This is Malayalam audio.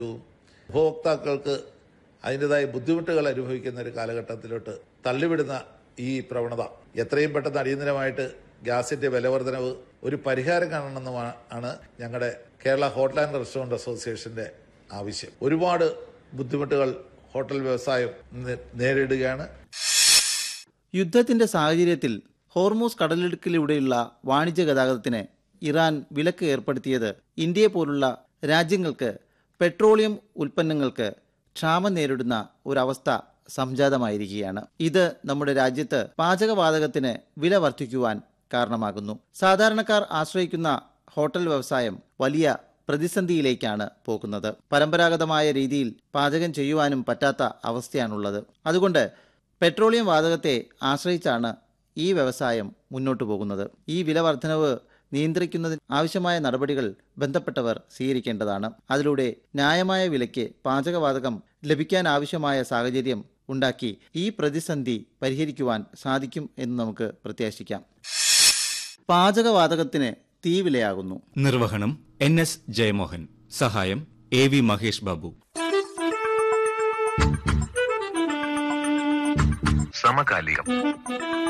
ഉപഭോക്താക്കൾക്ക് അതിൻ്റെതായ ബുദ്ധിമുട്ടുകൾ അനുഭവിക്കുന്ന ഒരു കാലഘട്ടത്തിലോട്ട് തള്ളിവിടുന്ന ഈ പ്രവണത എത്രയും പെട്ടെന്ന് അടിയന്തരമായിട്ട് ഗ്യാസിന്റെ വിലവർധനവ് ഒരു പരിഹാരം കാണണമെന്നുമാണ് ആണ് ഞങ്ങളുടെ കേരള ഹോട്ടൽ ആൻഡ് റെസ്റ്റോറന്റ് അസോസിയേഷന്റെ ആവശ്യം ഒരുപാട് ബുദ്ധിമുട്ടുകൾ ഹോട്ടൽ വ്യവസായം നേ- നേരിടുകയാണ് യുദ്ധത്തിന്റെ സാഹചര്യത്തിൽ ഹോർമൂസ് കടലിടുക്കിലൂടെയുള്ള വാണിജ്യ ഗതാഗതത്തിന് ഇറാൻ വിലക്ക് ഏർപ്പെടുത്തിയത് ഇന്ത്യയെ പോലുള്ള രാജ്യങ്ങൾക്ക് പെട്രോളിയം ഉൽപ്പന്നങ്ങൾക്ക് ക്ഷാമം നേരിടുന്ന ഒരവസ്ഥ സംജാതമായിരിക്കുകയാണ് ഇത് നമ്മുടെ രാജ്യത്ത് പാചകവാതകത്തിന് വില വർദ്ധിക്കുവാൻ കാരണമാകുന്നു സാധാരണക്കാർ ആശ്രയിക്കുന്ന ഹോട്ടൽ വ്യവസായം വലിയ പ്രതിസന്ധിയിലേക്കാണ് പോകുന്നത് പരമ്പരാഗതമായ രീതിയിൽ പാചകം ചെയ്യുവാനും പറ്റാത്ത അവസ്ഥയാണുള്ളത് അതുകൊണ്ട് പെട്രോളിയം വാതകത്തെ ആശ്രയിച്ചാണ് ഈ വ്യവസായം മുന്നോട്ടു പോകുന്നത് ഈ വില വർധനവ് നിയന്ത്രിക്കുന്നതിന് ആവശ്യമായ നടപടികൾ ബന്ധപ്പെട്ടവർ സ്വീകരിക്കേണ്ടതാണ് അതിലൂടെ ന്യായമായ വിലയ്ക്ക് പാചകവാതകം ലഭിക്കാൻ ആവശ്യമായ സാഹചര്യം ഉണ്ടാക്കി ഈ പ്രതിസന്ധി പരിഹരിക്കുവാൻ സാധിക്കും എന്ന് നമുക്ക് പ്രത്യാശിക്കാം പാചകവാതകത്തിന് തീവിലയാകുന്നു നിർവഹണം എൻ എസ് ജയമോഹൻ സഹായം എ വി മഹേഷ് ബാബു സമകാലികം